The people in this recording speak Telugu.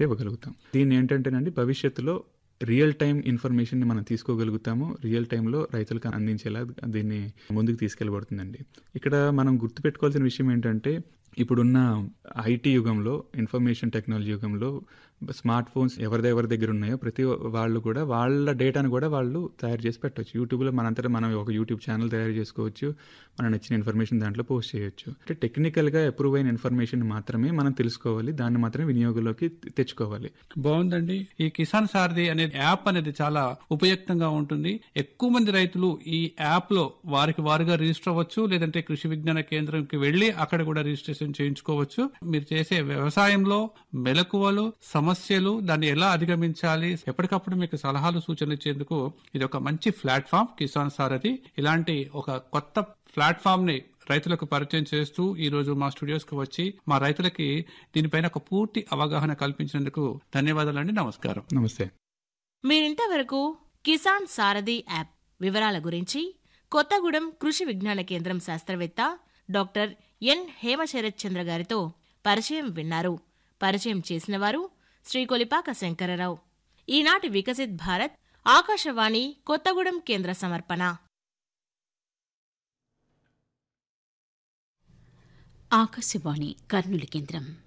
అయితే ఇవ్వగలుగుతాం దీన్ని ఏంటంటేనండి భవిష్యత్తులో రియల్ టైం ఇన్ఫర్మేషన్ని మనం తీసుకోగలుగుతాము రియల్ టైంలో రైతులకు అందించేలా దీన్ని ముందుకు తీసుకెళ్ళబడుతుందండి ఇక్కడ మనం గుర్తుపెట్టుకోవాల్సిన విషయం ఏంటంటే ఇప్పుడున్న ఐటీ యుగంలో ఇన్ఫర్మేషన్ టెక్నాలజీ యుగంలో స్మార్ట్ ఫోన్స్ ఎవరి ఎవరి దగ్గర ఉన్నాయో ప్రతి వాళ్ళు కూడా వాళ్ళ డేటాను కూడా వాళ్ళు తయారు చేసి పెట్టవచ్చు యూట్యూబ్లో మనంతటా మనం ఒక యూట్యూబ్ ఛానల్ తయారు చేసుకోవచ్చు మనం నచ్చిన ఇన్ఫర్మేషన్ దాంట్లో పోస్ట్ చేయొచ్చు అంటే టెక్నికల్గా అప్రూవ్ అయిన ఇన్ఫర్మేషన్ మాత్రమే మనం తెలుసుకోవాలి దాన్ని మాత్రమే వినియోగంలోకి తెచ్చుకోవాలి బాగుందండి ఈ కిసాన్ సారథి అనే యాప్ అనేది చాలా ఉపయుక్తంగా ఉంటుంది ఎక్కువ మంది రైతులు ఈ యాప్ లో వారికి వారుగా రిజిస్టర్ అవ్వచ్చు లేదంటే కృషి విజ్ఞాన కేంద్రంకి వెళ్లి అక్కడ కూడా రిజిస్ట్రేషన్ చేయించుకోవచ్చు మీరు చేసే వ్యవసాయంలో మెలకువలు సమస్యలు దాన్ని ఎలా అధిగమించాలి ఎప్పటికప్పుడు మీకు సలహాలు సూచనలు ఇచ్చేందుకు ఇది ఒక మంచి ప్లాట్ఫామ్ కిసాన్ సారథి ఇలాంటి ఒక కొత్త ప్లాట్ఫామ్ ని రైతులకు పరిచయం చేస్తూ ఈ రోజు మా స్టూడియోస్ కు వచ్చి మా రైతులకి దీనిపైన ఒక పూర్తి అవగాహన కల్పించినందుకు ధన్యవాదాలండి నమస్కారం నమస్తే మీరింతవరకు కిసాన్ సారథి యాప్ వివరాల గురించి కొత్తగూడెం కృషి విజ్ఞాన కేంద్రం శాస్త్రవేత్త డాక్టర్ ఎన్ హేమశరత్ చంద్ర గారితో పరిచయం విన్నారు పరిచయం చేసినవారు శ్రీ కొలిపాక శంకరరావు ఈనాటి వికసిత్ భారత్ ఆకాశవాణి కొత్తగూడెం కేంద్ర సమర్పణ ఆకాశవాణి కర్నూలు కేంద్రం